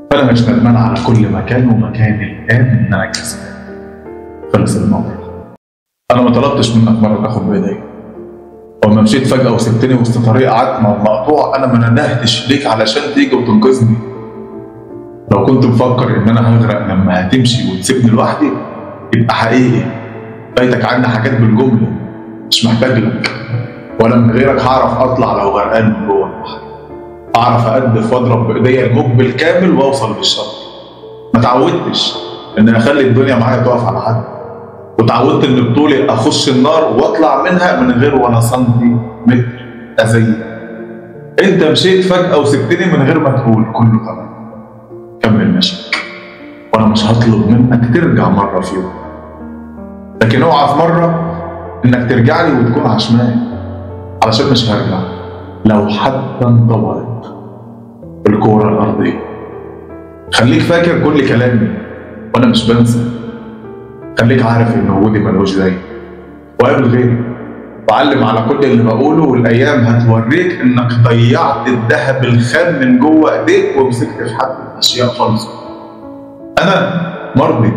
فانا مش ندمان على كل مكان ومكان الان ان انا كسبان خلص الموضوع انا ما طلبتش منك مره تاخد بايديا ولما مشيت فجاه وسبتني وسط طريق عتمه ومقطوع انا ما ندهتش ليك علشان تيجي وتنقذني لو كنت مفكر ان انا هغرق لما هتمشي وتسيبني لوحدي يبقى حقيقي فايتك عني حاجات بالجمله مش محتاج لك ولا من غيرك هعرف اطلع لو غرقان من جوه البحر اعرف اقدف واضرب بايديا الموج بالكامل واوصل للشط ما تعودتش ان اخلي الدنيا معايا تقف على حد وتعودت ان بطولي اخش النار واطلع منها من غير ولا سنتي متر اذيه انت مشيت فجاه وسبتني من غير ما تقول كله تمام كمل مشيك وانا مش هطلب منك ترجع مره في يوم لكن اوعى في مره انك ترجع لي وتكون عشمان علشان مش هرجع لو حتى انطبقت الكوره الارضيه خليك فاكر كل كلامي وانا مش بنسى خليك عارف ان وجودي ملوش زي وقابل غيري وعلم على كل اللي بقوله والايام هتوريك انك ضيعت الذهب الخام من جوه ايديك ومسكت في حد اشياء خالصه انا مرضي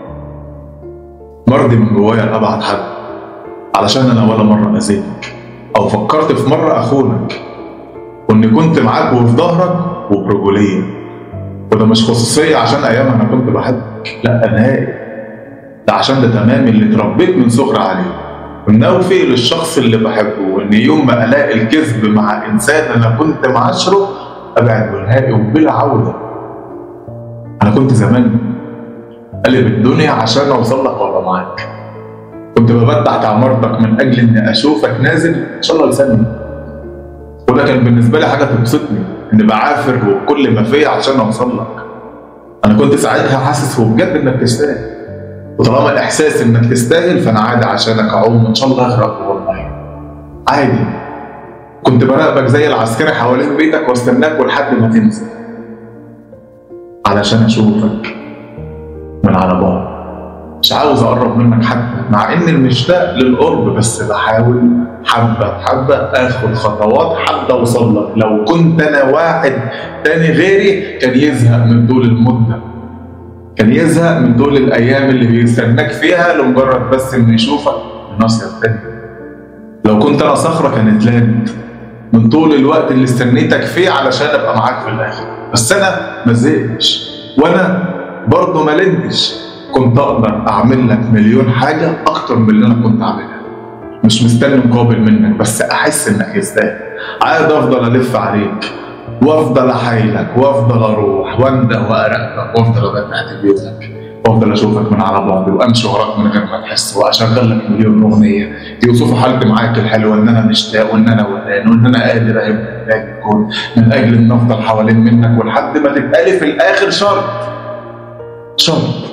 مرضي من جوايا لابعد حد علشان انا ولا مره اذيتك او فكرت في مره اخونك واني كنت معاك وفي ظهرك وبرجوليه وده مش خصوصيه عشان ايام انا كنت بحبك لا نهائي ده عشان ده تمامي اللي اتربيت من صغري عليه ونوفي للشخص اللي بحبه وان يوم ما الاقي الكذب مع انسان انا كنت معاشره ابعد ونهائي وبلا عوده انا كنت زمان قلب الدنيا عشان اوصل لك وابقى معاك كنت ببات تحت عمارتك من اجل اني اشوفك نازل ان شاء الله لساني وده كان بالنسبه لي حاجه تبسطني اني بعافر وبكل ما فيا عشان اوصل لك انا كنت ساعتها حاسس وبجد انك تستاهل وطالما الاحساس انك تستاهل فانا عادي عشانك اعوم ان شاء الله اغرق جوه الميه عادي كنت براقبك زي العسكري حوالين بيتك واستناك ولحد ما تنزل علشان اشوفك من على بعد مش عاوز اقرب منك حتى مع اني مشتاق للقرب بس بحاول حبه حبه اخد خطوات حتى اوصل لك لو كنت انا واحد تاني غيري كان يزهق من طول المده كان يزهق من طول الايام اللي بيستناك فيها لمجرد بس انه يشوفك الناصيه التانيه لو كنت انا صخره كانت لانت من طول الوقت اللي استنيتك فيه علشان ابقى معاك في الاخر بس انا ما زهقتش وانا برضه ما لنتش كنت اقدر اعمل لك مليون حاجه اكتر من اللي انا كنت عاملها مش مستني مقابل منك بس احس انك يستاهل عاد افضل الف عليك وافضل احايلك وافضل اروح وانده واراقبك وافضل ابات بيوتك وافضل اشوفك من على بعد وامشي وراك من غير ما تحس واشغل لك مليون اغنيه يوصفوا حالتي معاك الحلوه ان انا مشتاق وان انا ولان وان انا قادر اهب لك الكون من اجل ان افضل حوالين منك ولحد ما تبقى لي في الاخر شرط شرط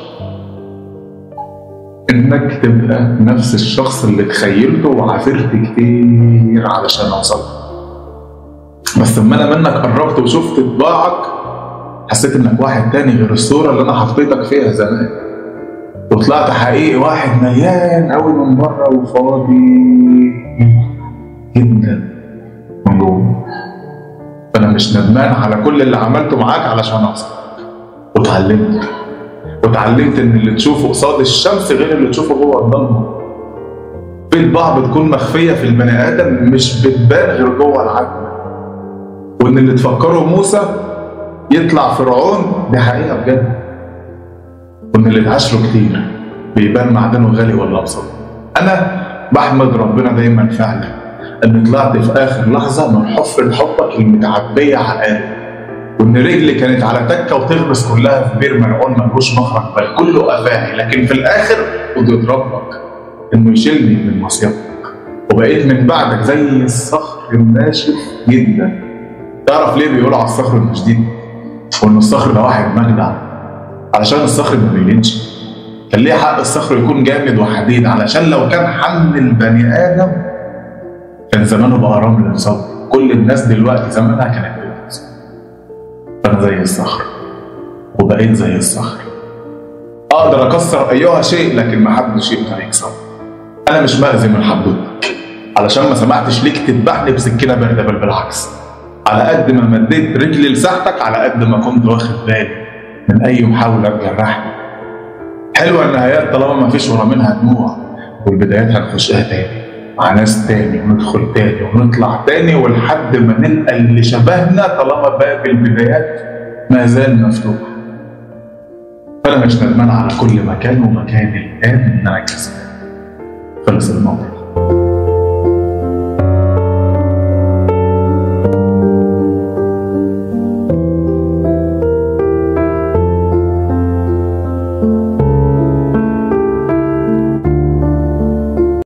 انك تبقى نفس الشخص اللي تخيلته وعافرت كتير علشان اوصل بس لما انا منك قربت وشفت طباعك حسيت انك واحد تاني غير الصوره اللي انا حطيتك فيها زمان وطلعت حقيقي واحد مليان قوي من بره وفاضي جدا من جوه فانا مش ندمان على كل اللي عملته معاك علشان اوصل واتعلمت واتعلمت ان اللي تشوفه قصاد الشمس غير اللي تشوفه جوه الضلمه في طباع بتكون مخفيه في البني ادم مش بتبان غير جوه العتمه وان اللي تفكره موسى يطلع فرعون دي حقيقه بجد وان اللي اتعاشره كتير بيبان معدنه غالي ولا ابسط انا بحمد ربنا دايما فعلا ان طلعت في اخر لحظه من حفره حبك المتعبيه على قلبي وان رجلي كانت على تكه وتغمس كلها في بير ملعون ملهوش مخرج بل كله افاهي لكن في الاخر قدرة ربك انه يشيلني من مصيبتك وبقيت من بعدك زي الصخر الناشف جدا تعرف ليه بيقولوا على الصخر انه شديد؟ وان الصخر ده واحد مجدع علشان الصخر ما بيلينش كان ليه حق الصخر يكون جامد وحديد علشان لو كان حمل البني ادم كان زمانه بقى رمل صبر كل الناس دلوقتي زمانها كانت بتنسى فانا زي الصخر وبقيت زي الصخر اقدر اكسر ايها شيء لكن ما حدش يقدر يكسر انا مش مأذي من حدودك علشان ما سمحتش ليك تذبحني بسكينه بارده بل بالعكس على قد ما مديت رجلي لساحتك على قد ما كنت واخد بالي من اي محاوله تجرحني حلوه النهايات طالما ما فيش ورا منها دموع والبدايات هنخشها تاني مع ناس تاني وندخل تاني ونطلع تاني ولحد ما نلقى اللي شبهنا طالما باب البدايات ما زال مفتوح فانا مش ندمان على كل مكان ومكان الان ان انا كسبان خلص الموضوع